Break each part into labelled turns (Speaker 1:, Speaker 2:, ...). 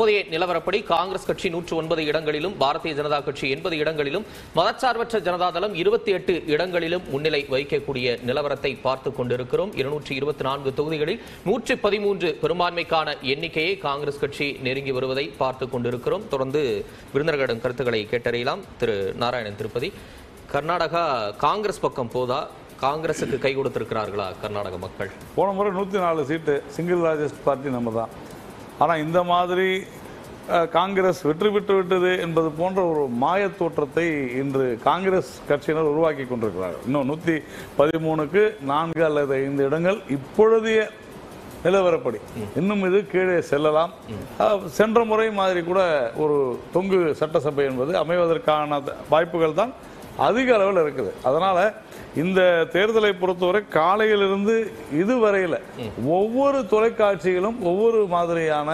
Speaker 1: தற்போதைய நிலவரப்படி காங்கிரஸ் கட்சி நூற்று ஒன்பது இடங்களிலும் பாரதிய ஜனதா கட்சி எண்பது இடங்களிலும் மதச்சார்பற்ற ஜனதாதளம் இருபத்தி எட்டு இடங்களிலும் முன்னிலை வகிக்கக்கூடிய நிலவரத்தை பார்த்துக் கொண்டிருக்கிறோம் இருநூற்றி இருபத்தி நான்கு தொகுதிகளில் நூற்றி பதிமூன்று பெரும்பான்மைக்கான எண்ணிக்கையை காங்கிரஸ் கட்சி நெருங்கி வருவதை பார்த்துக் கொண்டிருக்கிறோம் தொடர்ந்து விருந்தினர்களிடம் கருத்துக்களை கேட்டறியலாம் திரு நாராயணன் திருப்பதி கர்நாடகா காங்கிரஸ் பக்கம் போதா காங்கிரசுக்கு கை கொடுத்திருக்கிறார்களா கர்நாடக மக்கள்
Speaker 2: போன முறை நூற்றி நாலு சீட்டு சிங்கிள் லார்ஜஸ்ட் பார்ட்டி நம்ம தான் ஆனால் இந்த மாதிரி அஹ், காங்கிரஸ் வெற்றி பெற்று விட்டது என்பது போன்ற ஒரு மாயத் தோற்றத்தை இன்று காங்கிரஸ் கட்சியினர் உருவாக்கி கொண்டிருக்கிறார்கள் இன்னும் நூற்றி பதிமூணுக்கு நான்கு அல்லது ஐந்து இடங்கள் இப்பொழுதைய நிலவரப்படி இன்னும் இது கீழே செல்லலாம் அஹ், சென்ற முறை மாதிரி கூட ஒரு தொங்கு சட்டசபை என்பது அமைவதற்கான வாய்ப்புகள் தான் அதிக அளவில் இருக்குது அதனால இந்த தேர்தலை பொறுத்தவரை காலையிலிருந்து இதுவரையில ஒவ்வொரு தொலைக்காட்சியிலும் ஒவ்வொரு மாதிரியான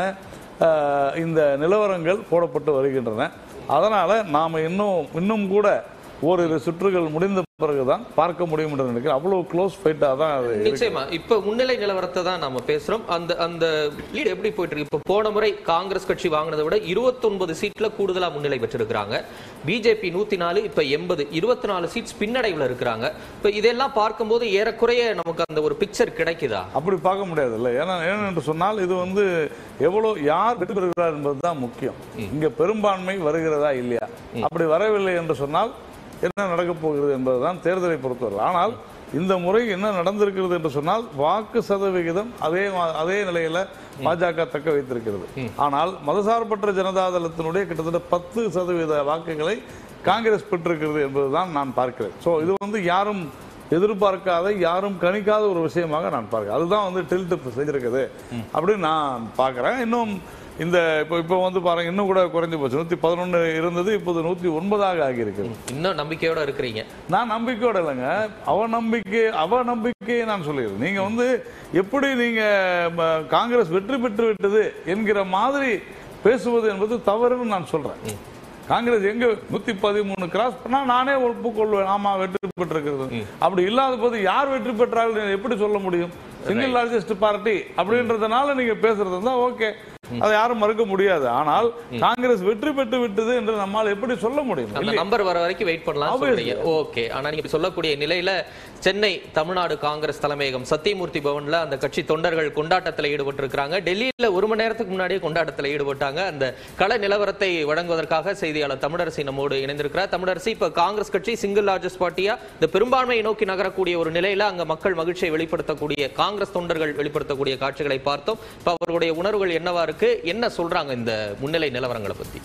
Speaker 2: அஹ், இந்த நிலவரங்கள் போடப்பட்டு வருகின்றன அதனால நாம இன்னும் இன்னும் கூட ஓரிரு சுற்றுகள் முடிந்த பிறகுதான் பார்க்க முடியும் என்று நினைக்கிறேன் அவ்வளவு க்ளோஸ் ஃபைட்டா தான் அது இருக்கு.
Speaker 1: நிச்சயமா இப்ப முன்னிலை நிலவரத்தை தான் நாம பேசுறோம் அந்த அந்த லீட் எப்படி போயிட்டு இருக்கு இப்ப போன முறை காங்கிரஸ் கட்சி வாங்கினதை விட 29 சீட்ல கூடுதலா முன்னிலை பெற்றிருக்கிறாங்க பிஜேபி நூத்தி நாலு இப்ப எண்பது இருபத்தி நாலு சீட்ஸ் பின்னடைவுல இருக்கிறாங்க இப்ப இதெல்லாம் பார்க்கும்போது ஏறக்குறைய நமக்கு அந்த ஒரு பிக்சர் கிடைக்குதா
Speaker 2: அப்படி பார்க்க முடியாது இல்லை ஏன்னா ஏனென்று சொன்னால் இது வந்து எவ்வளவு யார் வெற்றி பெறுகிறார் என்பதுதான் முக்கியம் இங்க பெரும்பான்மை வருகிறதா இல்லையா அப்படி வரவில்லை என்று சொன்னால் என்ன நடக்கப் போகிறது என்பதுதான் தேர்தலை பொறுத்தவரை ஆனால் இந்த முறை என்ன நடந்திருக்கிறது என்று சொன்னால் வாக்கு சதவிகிதம் அதே மா- அதே நிலையில பாஜக தக்க வைத்திருக்கிறது ஆனால் மதசார்பற்ற ஜனதாதளத்தினுடைய கிட்டத்தட்ட பத்து சதவீத வாக்குகளை காங்கிரஸ் பெற்றிருக்கிறது என்பதுதான் நான் பார்க்கிறேன் சோ இது வந்து யாரும் எதிர்பார்க்காத யாரும் கணிக்காத ஒரு விஷயமாக நான் பார்க்கிறேன் அதுதான் வந்து டில்ட் செஞ்சிருக்குது அப்படின்னு நான் பார்க்கிறேன் இன்னும் இந்த இப்போ இப்போ வந்து பாருங்க இன்னும் கூட குறைஞ்சு போச்சு நூத்தி பதினொன்னு இருந்தது இப்போது நூத்தி ஒன்பதாக ஆகியிருக்கிறது
Speaker 1: இன்னும் நம்பிக்கையோட இருக்கிறீங்க
Speaker 2: நான் நம்பிக்கையோட இல்லைங்க அவ நம்பிக்கை அவ நம்பிக்கையை நான் சொல்லிடுறேன் நீங்க வந்து எப்படி நீங்க ம, காங்கிரஸ் வெற்றி பெற்று விட்டது என்கிற மாதிரி பேசுவது என்பது தவறுன்னு நான் சொல்றேன் காங்கிரஸ் எங்க நூத்தி பதிமூணு கிராஸ் பண்ணா நானே ஒப்புக்கொள்வேன் ஆமா வெற்றி பெற்றிருக்கிறது அப்படி இல்லாத போது யார் வெற்றி பெற்றார்கள் எப்படி சொல்ல முடியும் சிங்கிள் லார்ஜஸ்ட் பார்ட்டி அப்படின்றதுனால நீங்க பேசுறது இருந்தா ஓகே அதை யாரும் மறுக்க முடியாது ஆனால் காங்கிரஸ் வெற்றி பெற்று விட்டது என்று நம்மால் எப்படி சொல்ல முடியும்
Speaker 1: அந்த
Speaker 2: இல்லையா?
Speaker 1: நம்பர் வர வரைக்கும் வெயிட் பண்ணலாம்
Speaker 2: Obviously.
Speaker 1: சொல்றீங்க ஓகே ஆனா நீங்க இப்ப சொல்லக்கூடிய நிலையில சென்னை தமிழ்நாடு காங்கிரஸ் தலைமையகம் சத்தியமூர்த்தி பவன்ல அந்த கட்சி தொண்டர்கள் கொண்டாட்டத்தில் ஈடுபட்டிருக்கிறாங்க டெல்லியில ஒரு மணி நேரத்துக்கு முன்னாடியே கொண்டாட்டத்தில் ஈடுபட்டாங்க அந்த கள நிலவரத்தை வழங்குவதற்காக செய்தியாளர் தமிழரசி நம்மோடு இணைந்திருக்கிறார் தமிழரசி இப்ப காங்கிரஸ் கட்சி சிங்கிள் லார்ஜஸ்ட் பார்ட்டியா இந்த பெரும்பான்மையை நோக்கி நகரக்கூடிய ஒரு நிலையில அங்க மக்கள் மகிழ்ச்சியை வெளிப்படுத்தக்கூடிய காங்கிரஸ் தொண்டர்கள் வெளிப்படுத்தக்கூடிய காட்சிகளை பார்த்தோம் இப்ப அவர்களுடைய உணர்வுகள் என்னவா இருக்கு என்ன சொல்றாங்க இந்த முன்னிலை நிலவரங்களை பத்தி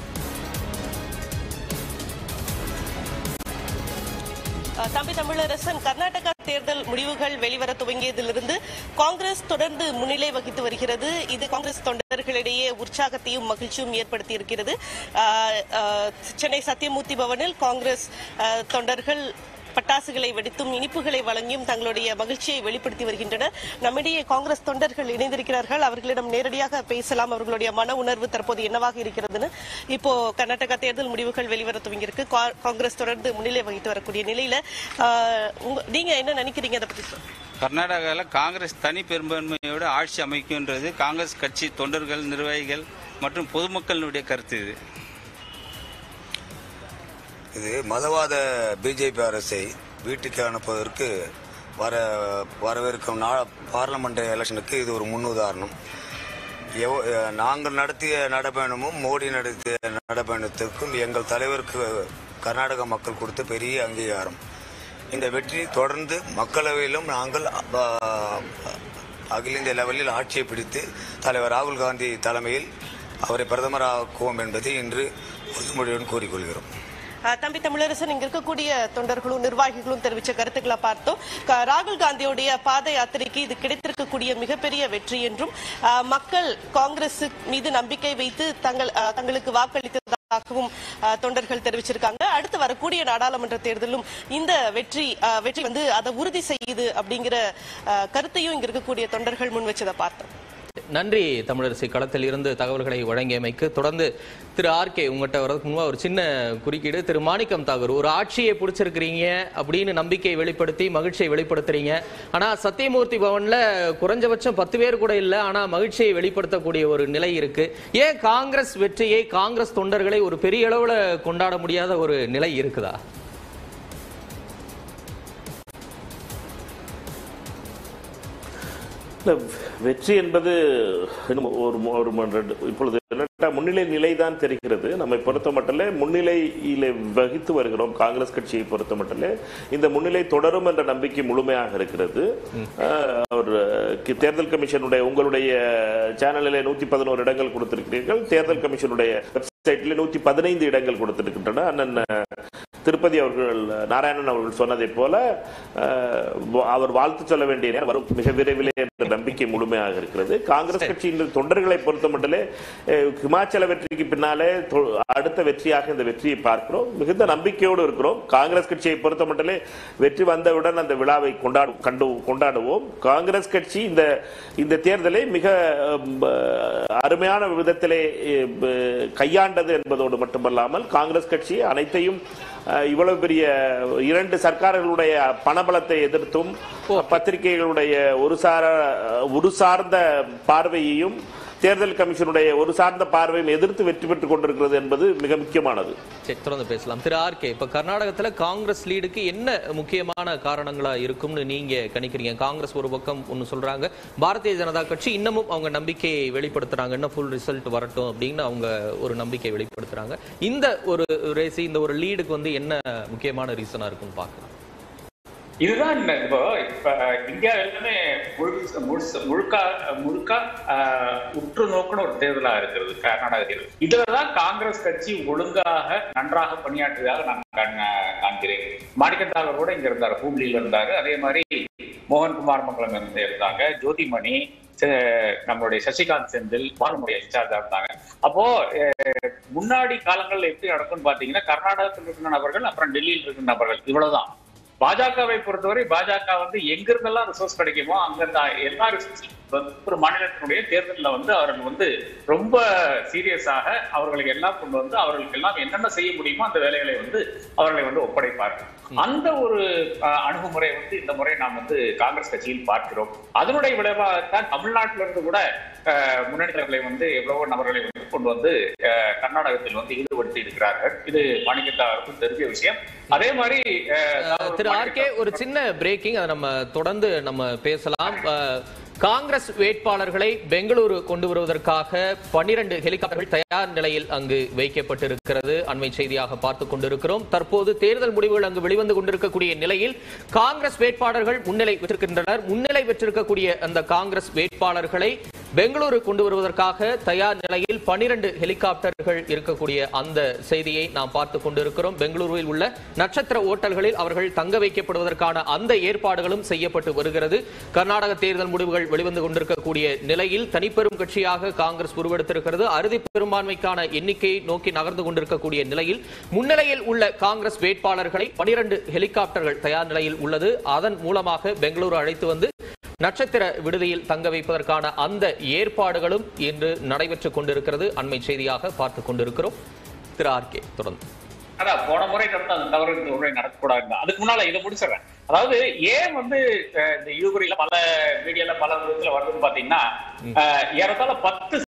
Speaker 3: அஹ் தம்பி தமிழரசன் கர்நாடகா தேர்தல் முடிவுகள் வெளிவர துவங்கியதிலிருந்து காங்கிரஸ் தொடர்ந்து முன்னிலை வகித்து வருகிறது இது காங்கிரஸ் தொண்டர்களிடையே உற்சாகத்தையும் மகிழ்ச்சியும் ஏற்படுத்தி இருக்கிறது அஹ், அஹ், சென்னை சத்தியமூர்த்தி பவனில் காங்கிரஸ் அஹ், தொண்டர்கள் பட்டாசுகளை வெடித்தும் இனிப்புகளை வழங்கியும் தங்களுடைய மகிழ்ச்சியை வெளிப்படுத்தி வருகின்றனர் நம்மிடையே காங்கிரஸ் தொண்டர்கள் இணைந்திருக்கிறார்கள் அவர்களிடம் நேரடியாக பேசலாம் அவர்களுடைய மன உணர்வு தற்போது என்னவாக இருக்கிறதுன்னு இப்போ கர்நாடகா தேர்தல் முடிவுகள் வெளிவர துவங்கியிருக்கு கா- காங்கிரஸ் தொடர்ந்து முன்னிலை வகித்து வரக்கூடிய நிலையில ஆஹ், உங்க- நீங்க என்ன நினைக்கிறீங்க அதை பத்தி சொல்லுங்க.
Speaker 4: கர்நாடகாவில் காங்கிரஸ் தனி பெரும்பான்மையோடு ஆட்சி அமைக்கும்ன்றது காங்கிரஸ் கட்சி தொண்டர்கள் நிர்வாகிகள் மற்றும் பொதுமக்களுடைய கருத்து இது
Speaker 5: இது மதவாத பிஜேபி அரசை வீட்டுக்கு அனுப்புவதற்கு வர வரவிருக்கும் நா பார்லமெண்ட் எலெக்ஷனுக்கு இது ஒரு முன்னுதாரணம் எவ- நாங்கள் நடத்திய நடைபயணமும் மோடி நடத்திய நடைபயணத்திற்கும் எங்கள் தலைவருக்கு கர்நாடக மக்கள் கொடுத்த பெரிய அங்கீகாரம் இந்த வெற்றி தொடர்ந்து மக்களவையிலும் நாங்கள் அ, அகில இந்திய லெவலில் ஆட்சியை பிடித்து தலைவர் ராகுல் காந்தி தலைமையில் அவரை பிரதமராக்குவோம் என்பதை இன்று உறுதிமொழியுடன் கூறிக்கொள்கிறோம்
Speaker 3: ஆஹ், தம்பி தமிழரசன் இங்க இருக்கக்கூடிய தொண்டர்களும் நிர்வாகிகளும் தெரிவிச்ச கருத்துக்களை பார்த்தோம் க- ராகுல் காந்தியுடைய பாத யாத்திரைக்கு இது கிடைத்திருக்கக்கூடிய மிகப்பெரிய வெற்றி என்றும் ஆஹ், மக்கள் காங்கிரஸ் மீது நம்பிக்கை வைத்து தங்கள் ஆஹ், தங்களுக்கு வாக்களித்ததாகவும் ஆஹ், தொண்டர்கள் தெரிவிச்சிருக்காங்க அடுத்து வரக்கூடிய நாடாளுமன்ற தேர்தலும் இந்த வெற்றி ஆஹ், வெற்றி வந்து அதை உறுதி செய்யுது அப்படிங்கிற ஆஹ், கருத்தையும் இங்க இருக்கக்கூடிய தொண்டர்கள் முன் வச்சதை பார்த்தோம்
Speaker 1: நன்றி தமிழரசி களத்தில் இருந்து தகவல்களை வழங்கியமைக்கு தொடர்ந்து திரு ஆர்கே உங்கள்கிட்ட வரதுக்கு முன்பா ஒரு சின்ன குறுக்கீடு திரு மாணிக்கம் தாகூர் ஒரு ஆட்சியை பிடிச்சிருக்கிறீங்க அப்படின்னு நம்பிக்கையை வெளிப்படுத்தி மகிழ்ச்சியை வெளிப்படுத்துறீங்க ஆனா சத்தியமூர்த்தி பவன்ல குறைஞ்சபட்சம் பத்து பேர் கூட இல்ல ஆனா மகிழ்ச்சியை வெளிப்படுத்தக்கூடிய ஒரு நிலை இருக்கு ஏன் காங்கிரஸ் வெற்றியை காங்கிரஸ் தொண்டர்களை ஒரு பெரிய அளவுல கொண்டாட முடியாத ஒரு நிலை இருக்குதா
Speaker 6: இல்ல, வெற்றி என்பது இன்னும் ஒரு மு- ஒரு மு- ரெண்டு- இப்பொழுது என்னட்டா முன்னிலை நிலைதான் தெரிகிறது நம்மை பொறுத்த மட்டிலே முன்னிலையிலே வகித்து வருகிறோம் காங்கிரஸ் கட்சியை பொறுத்த மட்டிலே இந்த முன்னிலை தொடரும் என்ற நம்பிக்கை முழுமையாக இருக்கிறது அஹ், அவர் அஹ், தேர்தல் கமிஷனுடைய உங்களுடைய சேனலிலே நூத்தி பதினோரு இடங்கள் கொடுத்திருக்கிறீர்கள் தேர்தல் கமிஷனுடைய வெப்சைட்ல நூத்தி பதினைந்து இடங்கள் கொடுத்திருக்கின்றன அண்ணன் திருப்பதி அவர்கள் நாராயணன் அவர்கள் சொன்னதை போல அஹ், வ- அவர் வாழ்த்து சொல்ல வேண்டிய நேரம் வரும் மிக விரைவிலே என்ற நம்பிக்கை முழுமையாக இருக்கிறது காங்கிரஸ் கட்சியின் தொண்டர்களை பொறுத்த மட்டிலே அஹ், ஹிமாச்சல வெற்றிக்கு பின்னாலே தொ- அடுத்த வெற்றியாக இந்த வெற்றியை பார்க்கிறோம் மிகுந்த நம்பிக்கையோடு இருக்கிறோம் காங்கிரஸ் கட்சியை பொறுத்த மட்டிலே வெற்றி வந்தவுடன் அந்த விழாவை கொண்டாடு கண்டு கொண்டாடுவோம் காங்கிரஸ் கட்சி இந்த இந்த தேர்தலை மிக அஹ், அருமையான விதத்திலே அஹ், கையாண்டது என்பதோடு மட்டுமல்லாமல் காங்கிரஸ் கட்சி அனைத்தையும் அஹ், இவ்வளவு பெரிய இரண்டு சர்க்கார்களுடைய பணபலத்தை எதிர்த்தும் பத்திரிகைகளுடைய ஒரு சார ஒரு சார்ந்த பார்வையையும் தேர்தல் கமிஷனுடைய ஒரு சார்ந்த பார்வையும் எதிர்த்து வெற்றி பெற்றுக் கொண்டிருக்கிறது என்பது மிக முக்கியமானது
Speaker 1: சரி தொடர்ந்து பேசலாம் திரு ஆர்கே இப்ப கர்நாடகத்துல காங்கிரஸ் லீடுக்கு என்ன முக்கியமான காரணங்களா இருக்கும்னு நீங்க கணிக்கிறீங்க காங்கிரஸ் ஒரு பக்கம் ஒன்னு சொல்றாங்க பாரதிய ஜனதா கட்சி இன்னமும் அவங்க நம்பிக்கையை வெளிப்படுத்துறாங்க இன்னும் ஃபுல் ரிசல்ட் வரட்டும் அப்படின்னு அவங்க ஒரு நம்பிக்கை வெளிப்படுத்துறாங்க இந்த ஒரு ரேஸ் இந்த ஒரு லீடுக்கு வந்து என்ன முக்கியமான ரீசனா இருக்கும்னு பார்க்கலாம்
Speaker 7: இதுதான் இந்த இப்போ இப்ப இந்தியா எல்லாமே முழுக்க முழுச முழுக்க முழுக்க ஆஹ், உற்று நோக்கின ஒரு தேர்தலா இருக்கிறது கர்நாடக தேர்தல் இதுலதான் காங்கிரஸ் கட்சி ஒழுங்காக நன்றாக பணியாற்றியதாக நான் காண- காண்கிறேன் மாணிக்கத்தாளர் கூட இங்க இருந்தாரு ஹூப்ளியில இருந்தாரு அதே மாதிரி மோகன்குமார் மங்கலம் இருந்து இருந்தாங்க ஜோதிமணி ச- நம்மளுடைய சசிகாந்த் செந்தில் பாலமுடைய இன்சார்ஜா இருந்தாங்க அப்போ அஹ், முன்னாடி காலங்கள்ல எப்படி நடக்கும்னு பாத்தீங்கன்னா கர்நாடகத்தில் இருக்கிற நபர்கள் அப்புறம் டெல்லியில் இருக்கிற நபர்கள் இவ்வளவுதான் பாஜகவை பொறுத்தவரை பாஜக வந்து எங்கிருந்தெல்லாம் ரிசோர்ஸ் கிடைக்குமோ அங்கிருந்த எல்லா ரிசோர்ஸ் ஒரு மாநிலத்தினுடைய தேர்தலில் வந்து அவர்கள் வந்து ரொம்ப சீரியஸாக அவர்களுக்கு எல்லாம் கொண்டு வந்து அவர்களுக்கு எல்லாம் என்னென்ன செய்ய முடியுமோ அந்த வேலைகளை வந்து அவர்களை வந்து ஒப்படைப்பார்கள் அந்த ஒரு அஹ், அணுகுமுறை வந்து இந்த முறை நாம் வந்து காங்கிரஸ் கட்சியில் பார்க்கிறோம் அதனுடைய விளைவாகத்தான் தமிழ்நாட்டில இருந்து கூட அஹ், முன்னணி தலைவர்களை வந்து எவ்வளவோ நபர்களை வந்து கொண்டு வந்து அஹ், கர்நாடகத்தில் வந்து ஈடுபடுத்தி இருக்கிறார்கள் இது மாணிக்கத்தாருக்கும் தெரிஞ்ச விஷயம் அதே மாதிரி அஹ்,
Speaker 1: திரு ஆர்கே ஒரு சின்ன பிரேக்கிங் அதை நம்ம தொடர்ந்து நம்ம பேசலாம் அஹ், காங்கிரஸ் வேட்பாளர்களை பெங்களூரு கொண்டு வருவதற்காக பன்னிரண்டு ஹெலிகாப்டர்கள் தயார் நிலையில் அங்கு வைக்கப்பட்டிருக்கிறது அண்மை செய்தியாக பார்த்துக் கொண்டிருக்கிறோம் தற்போது தேர்தல் முடிவுகள் அங்கு வெளிவந்து கொண்டிருக்கக்கூடிய நிலையில் காங்கிரஸ் வேட்பாளர்கள் முன்னிலை பெற்றிருக்கின்றனர் முன்னிலை பெற்றிருக்கக்கூடிய அந்த காங்கிரஸ் வேட்பாளர்களை பெங்களூரு கொண்டு வருவதற்காக தயார் நிலையில் பனிரெண்டு ஹெலிகாப்டர்கள் இருக்கக்கூடிய அந்த செய்தியை நாம் பார்த்துக் கொண்டிருக்கிறோம் பெங்களூருவில் உள்ள நட்சத்திர ஓட்டல்களில் அவர்கள் தங்க வைக்கப்படுவதற்கான அந்த ஏற்பாடுகளும் செய்யப்பட்டு வருகிறது கர்நாடக தேர்தல் முடிவுகள் வெளிவந்து கொண்டிருக்கக்கூடிய நிலையில் தனிப்பெரும் கட்சியாக காங்கிரஸ் உருவெடுத்திருக்கிறது அறுதி பெரும்பான்மைக்கான எண்ணிக்கையை நோக்கி நகர்ந்து கொண்டிருக்கக்கூடிய நிலையில் முன்னிலையில் உள்ள காங்கிரஸ் வேட்பாளர்களை பனிரெண்டு ஹெலிகாப்டர்கள் தயார் நிலையில் உள்ளது அதன் மூலமாக பெங்களூரு அழைத்து வந்து நட்சத்திர விடுதியில் தங்க வைப்பதற்கான அந்த ஏற்பாடுகளும் இன்று நடைபெற்றுக் கொண்டிருக்கிறது அண்மை செய்தியாக பார்த்துக் கொண்டிருக்கிறோம் திரு ஆர் கே தொடர்ந்து
Speaker 7: அதான் போன முறை நடந்த அந்த தவறு இந்த முறை நடக்கக்கூடாது அதுக்கு முன்னால இதை முடிச்சிடுறேன் அதாவது ஏன் வந்து அஹ், இந்த இழுபறியில பல மீடியால பல விதத்துல வருதுன்னு பாத்தீங்கன்னா அஹ், ஏறத்தாழ பத்து